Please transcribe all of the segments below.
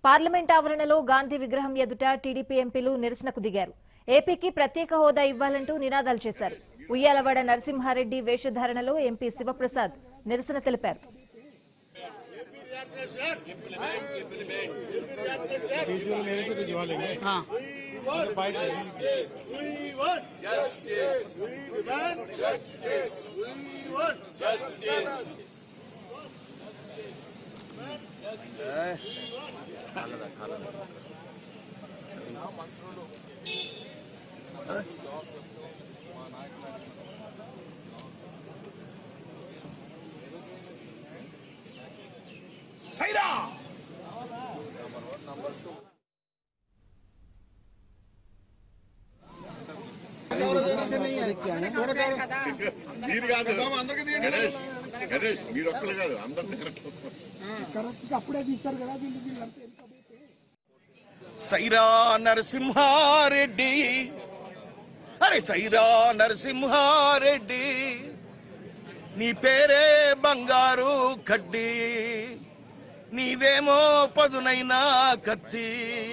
parliament ఆవరణలో గాంధీ విగ్రహం ఎదుట టీడీపీ ఎంపీలు నిరసనకు దిగారు ఏపీకి ప్రత్యేక హోదా ఇవ్వాలంటూ నినాదాలు చేశారు ఉయ్యాలవాడ నరసింహారెడ్డి వేషధారణలో ఎంపీ శివప్రసాద్ నిరసన తెలిపారు మీరు కాదు గణేష్ గణేష్ మీరు ఒక్కరు కాదు అందరినీ కరెక్ట్ గా అప్పుడే తీస్తారు కదా వీళ్ళు వీళ్ళంతా వెనకబోతే సైరా నరసింహారెడ్డి అరే సైరా నరసింహారెడ్డి నీ పేరే బంగారు కడ్డి నీవేమో పదునైనా కత్తి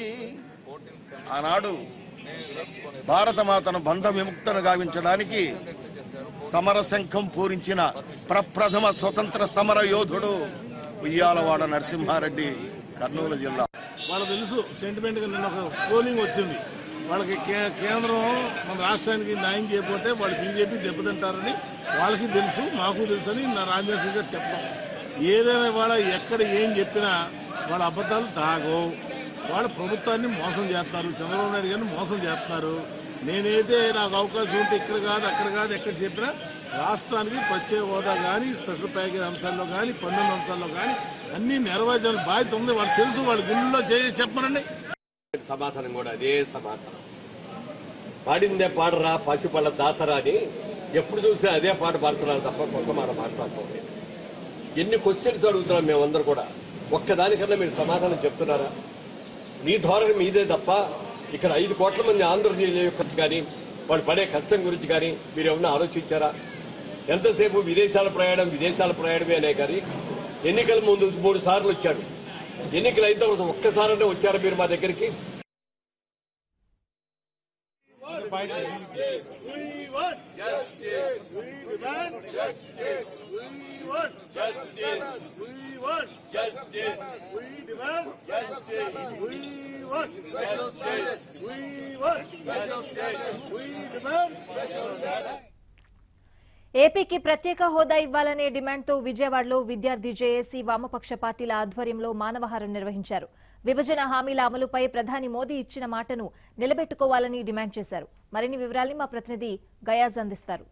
ఆనాడు భారతమాతను బంధ విముక్తను గావించడానికి సమరశంఖం పూరించిన ప్రప్రథమ స్వతంత్ర సమర యోధుడు ఉయ్యాలవాడ నరసింహారెడ్డి కర్నూలు జిల్లా వాళ్ళకి తెలుసు సెంటిమెంట్ గా నిన్న ఒక స్కోలింగ్ వచ్చింది వాళ్ళకి కే- కేంద్రం మన రాష్ట్రానికి న్యాయం చేయకపోతే వాళ్ళు బీజేపీ దెబ్బతింటారని వాళ్ళకి తెలుసు మాకు తెలుసు అని నా రాజేష్ గారు చెప్పడం ఏదైనా వాళ్ళ ఎక్కడ ఏం చెప్పినా వాళ్ళ అబద్ధాలు తాగవు వాళ్ళ ప్రభుత్వాన్ని మోసం చేస్తారు చంద్రబాబు నాయుడు గారిని మోసం చేస్తున్నారు నేనైతే నాకు అవకాశం ఉంటే ఇక్కడ కాదు అక్కడ కాదు ఎక్కడ చెప్పినా రాష్ట్రానికి ప్రత్యేక హోదా కానీ స్పెషల్ ప్యాకేజ్ అంశాల్లో కానీ పన్నెండు అంశాల్లో కానీ అన్ని నెరవేర్చాలని బాధ్యత ఉంది వాళ్ళు తెలుసు వాళ్ళ గుండెల్లో చేసి చెప్పనండి సమాధానం కూడా అదే సమాధానం పాడిందే పాడరా పసిపళ్ళ దాసరా అని ఎప్పుడు చూసినా అదే పాట పాడుతున్నారు తప్ప కొత్త మాట మాట్లాడుతుంది ఎన్ని క్వశ్చన్స్ అడుగుతున్నాం మేమందరూ కూడా ఒక్కదానికన్నా మీరు సమాధానం చెప్తున్నారా మీ ధోరణి మీదే తప్ప ఇక్కడ ఐదు కోట్ల మంది ఆంధ్రప్రదేశ్ యొక్క కానీ వాళ్ళు పడే కష్టం గురించి కానీ మీరు ఏమన్నా ఆలోచించారా ఎంతసేపు విదేశాల ప్రయాణం విదేశాల ప్రయాణమే అనే కానీ ఎన్నికల ముందు మూడు సార్లు వచ్చారు ఎన్నికలు అయిన తర్వాత ఒక్కసారంటే వచ్చారా మీరు మా దగ్గరికి ఏపీకి ప్రత్యేక హోదా ఇవ్వాలనే డిమాండ్తో విజయవాడలో విద్యార్థి జేఏసీ వామపక్ష పార్టీల ఆధ్వర్యంలో మానవహారం నిర్వహించారు విభజన హామీల అమలుపై ప్రధాని మోదీ ఇచ్చిన మాటను నిలబెట్టుకోవాలని డిమాండ్ చేశారు మరిన్ని వివరాల్ని మా ప్రతినిధి గయాజ్ అందిస్తారు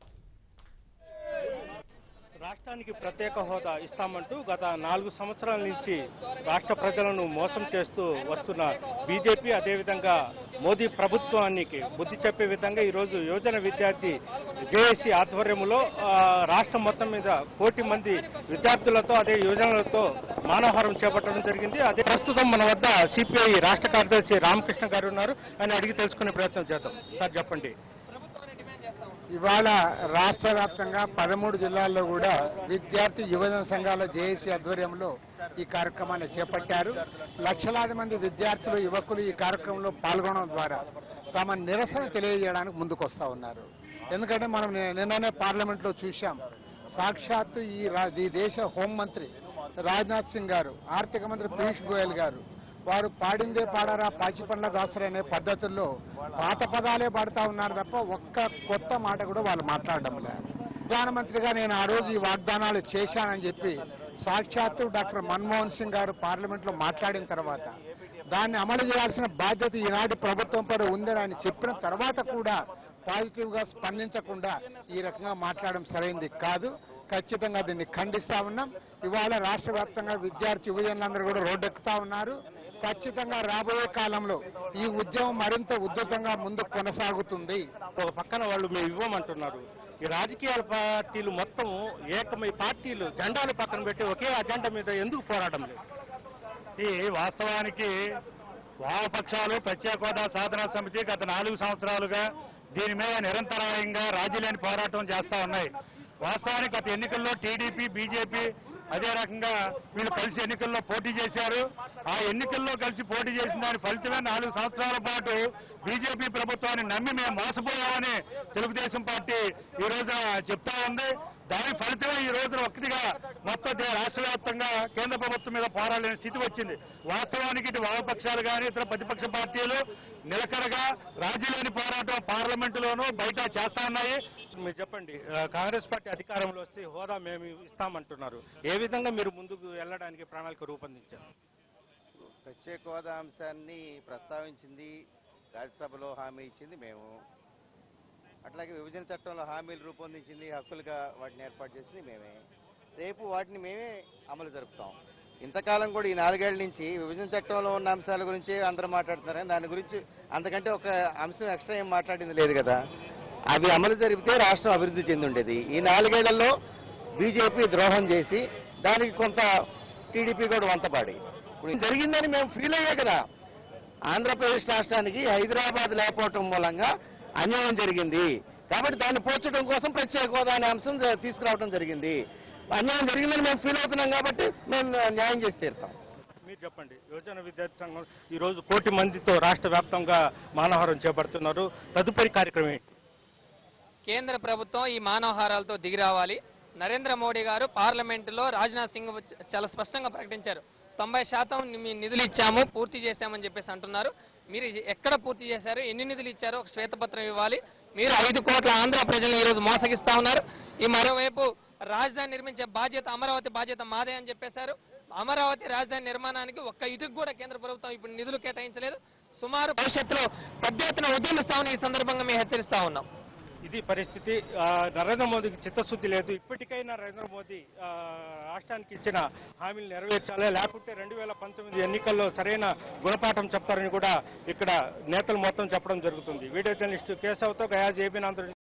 రాష్ట్రానికి ప్రత్యేక హోదా ఇస్తామంటూ గత నాలుగు సంవత్సరాల నుంచి రాష్ట్ర ప్రజలను మోసం చేస్తూ వస్తున్న బీజేపీ అదేవిధంగా మోదీ ప్రభుత్వానికి బుద్ధి చెప్పే విధంగా ఈరోజు యువజన విద్యార్థి జేఏసీ ఆధ్వర్యంలో ఆ, రాష్ట్రం మొత్తం మీద కోటి మంది విద్యార్థులతో అదే యువజనులతో మానవహారం చేపట్టడం జరిగింది అదే ప్రస్తుతం మన వద్ద సిపిఐ రాష్ట్ర కార్యదర్శి రామకృష్ణ గారు ఉన్నారు అని అడిగి తెలుసుకునే ప్రయత్నం చేద్దాం సార్ చెప్పండి ఇవాళ రాష్ట్ర వ్యాప్తంగా పదమూడు జిల్లాల్లో కూడా విద్యార్థి యువజన సంఘాల జేఏసీ ఆధ్వర్యంలో ఈ కార్యక్రమాన్ని చేపట్టారు లక్షలాది మంది విద్యార్థులు యువకులు ఈ కార్యక్రమంలో పాల్గొనడం ద్వారా తమ నిరసన తెలియజేయడానికి ముందుకొస్తా ఉన్నారు ఎందుకంటే మనం ని- నిన్ననే పార్లమెంట్ లో చూశాం సాక్షాత్తు ఈ రా- ఈ దేశ హోంమంత్రి రాజ్నాథ్ సింగ్ గారు ఆర్థిక మంత్రి పీయూష్ గోయల్ గారు వారు పాడిందే పాడారా పాచి పండ్ల దాసరా అనే పద్ధతుల్లో పాత పదాలే పాడుతా ఉన్నారు తప్ప ఒక్క కొత్త మాట కూడా వాళ్ళు మాట్లాడడం లేదు ప్రధానమంత్రిగా నేను ఆ రోజు ఈ వాగ్దానాలు చేశానని చెప్పి సాక్షాత్తు డాక్టర్ మన్మోహన్ సింగ్ గారు పార్లమెంట్ లో మాట్లాడిన తర్వాత దాన్ని అమలు చేయాల్సిన బాధ్యత ఈనాటి ప్రభుత్వం పై ఉందని ఆయన చెప్పిన తర్వాత కూడా పాజిటివ్ గా స్పందించకుండా ఈ రకంగా మాట్లాడడం సరైంది కాదు ఖచ్చితంగా దీన్ని ఖండిస్తా ఉన్నాం ఇవాళ రాష్ట్ర వ్యాప్తంగా విద్యార్థి యువజనులందరూ కూడా రోడ్డెక్కుతా ఉన్నారు ఖచ్చితంగా రాబోయే కాలంలో ఈ ఉద్యమం మరింత ఉధృతంగా ముందుకు కొనసాగుతుంది ఒక పక్కన వాళ్ళు మేము ఇవ్వమంటున్నారు ఈ రాజకీయాల పార్టీలు మొత్తం ఏకమై పార్టీలు జెండాలు పక్కన పెట్టి ఒకే అజెండా మీద ఎందుకు పోరాటం లేదు ఈ వాస్తవానికి వామపక్షాలు ప్రత్యేక హోదా సాధనా సమితి గత నాలుగు సంవత్సరాలుగా దీని మీద నిరంతరాయంగా రాజీలేని పోరాటం చేస్తా ఉన్నాయి వాస్తవానికి గత ఎన్నికల్లో టీడీపీ బీజేపీ అదే రకంగా వీళ్ళు కలిసి ఎన్నికల్లో పోటీ చేశారు ఆ ఎన్నికల్లో కలిసి పోటీ చేసిన దాని ఫలితమే నాలుగు సంవత్సరాల పాటు బీజేపీ ప్రభుత్వాన్ని నమ్మి మేము మోసపోయామని తెలుగుదేశం పార్టీ ఈ రోజున చెప్తా ఉంది దాని ఫలితమే ఈ రోజున ఒక్కటిగా మొత్తం దే- రాష్ట్ర వ్యాప్తంగా కేంద్ర ప్రభుత్వం మీద పోరాడలేని స్థితి వచ్చింది వాస్తవానికి ఇటు వామపక్షాలు కానీ ఇతర ప్రతిపక్ష పార్టీలు నిలకడగా రాజీ లేని పోరాటం పార్లమెంటులోనూ బయట చేస్తా ఉన్నాయి మీరు చెప్పండి ఆ, కాంగ్రెస్ పార్టీ అధికారంలో వస్తే హోదా మేము ఇస్తామంటున్నారు ఏ విధంగా మీరు ముందుకు వెళ్ళడానికి ప్రణాళిక రూపొందించారు ప్రత్యేక హోదా అంశాన్ని ప్రస్తావించింది రాజ్యసభలో హామీ ఇచ్చింది మేము అట్లాగే విభజన చట్టంలో హామీలు రూపొందించింది హక్కులుగా వాటిని ఏర్పాటు చేసింది మేమే రేపు వాటిని మేమే అమలు జరుపుతాం ఇంతకాలం కూడా ఈ నాలుగేళ్ల నుంచి విభజన చట్టంలో ఉన్న అంశాల గురించి అందరూ మాట్లాడుతున్నారు కానీ దాని గురించి అంతకంటే ఒక అంశం ఎక్స్ట్రా ఏం మాట్లాడింది లేదు కదా అవి అమలు జరిపితే రాష్ట్రం అభివృద్ధి చెంది ఉండేది ఈ నాలుగేళ్లలో బీజేపీ ద్రోహం చేసి దానికి కొంత టీడీపీ కూడా వంతపాడి ఇప్పుడు ఇది జరిగిందని మేము ఫీల్ అయ్యే కదా ఆంధ్రప్రదేశ్ రాష్ట్రానికి హైదరాబాద్ లేకపోవటం మూలంగా అన్యాయం జరిగింది కాబట్టి దాన్ని పోర్చడం కోసం ప్రత్యేక హోదా అనే అంశం జ- తీసుకురావడం జరిగింది అన్యాయం జరిగిందని మేము ఫీల్ అవుతున్నాం కాబట్టి మేము న్యాయం చేసి తీరుతాం మీరు చెప్పండి యువజన విద్యార్థి సంఘం ఈ రోజు కోటి మందితో రాష్ట్ర వ్యాప్తంగా మానవహారం చేపడుతున్నారు తదుపరి కార్యక్రమం ఏంటి కేంద్ర ప్రభుత్వం ఈ మానవహారాలతో దిగి రావాలి నరేంద్ర మోడీ గారు పార్లమెంటులో రాజ్నాథ్ సింగ్ వచ్చి- చాలా స్పష్టంగా ప్రకటించారు తొంభై శాతం మీ నిధులు ఇచ్చాము పూర్తి చేశామని చెప్పేసి అంటున్నారు మీరు ఎక్కడ పూర్తి చేశారు ఎన్ని నిధులు ఇచ్చారో ఒక శ్వేతపత్రం ఇవ్వాలి మీరు ఐదు కోట్ల ఆంధ్ర ప్రజలను ఈ రోజు మోసగిస్తా ఉన్నారు ఈ మరోవైపు రాజధాని నిర్మించే బాధ్యత అమరావతి బాధ్యత మాదే అని చెప్పేశారు అమరావతి రాజధాని నిర్మాణానికి ఒక్క ఇటుకు కూడా కేంద్ర ప్రభుత్వం ఇప్పుడు నిధులు కేటాయించలేదు సుమారు భవిష్యత్తులో పెద్ద ఎత్తున ఉద్యమిస్తామని ఈ సందర్భంగా మేము హెచ్చరిస్తా ఉన్నాం ఇది పరిస్థితి ఆ, నరేంద్ర మోదీకి చిత్తశుద్ధి లేదు ఇప్పటికైనా నరేంద్ర మోదీ ఆ, రాష్ట్రానికి ఇచ్చిన హామీలు నెరవేర్చాలి లేకుంటే రెండు వేల పంతొమ్మిది ఎన్నికల్లో సరైన గుణపాఠం చెప్తారని కూడా ఇక్కడ నేతలు మొత్తం చెప్పడం జరుగుతుంది వీడియో జర్నలిస్టు కేశవ్తో గయా జేబీ